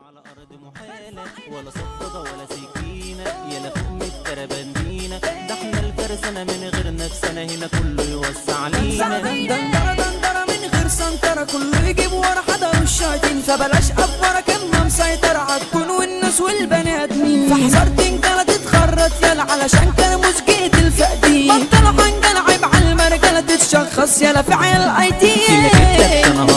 على ارض محاله ولا صفقه ولا سكينه يلا فوق من التربندينه ده احنا الفرسانه من غير نفسنا هنا كله يوسع علينا دندرة دندرة من غير سنترة كله يجيب ورا حدا والشايطين فبلاش أفورة كلمة مسيطرة عالكون والناس والبني آدمين فحذرت إن كانت تتخرط يلا علشان كان مسجية الفقدين بطلوا حنجل عيب على المرجلة تتشخص يلا في عيال اي تي كده كده انا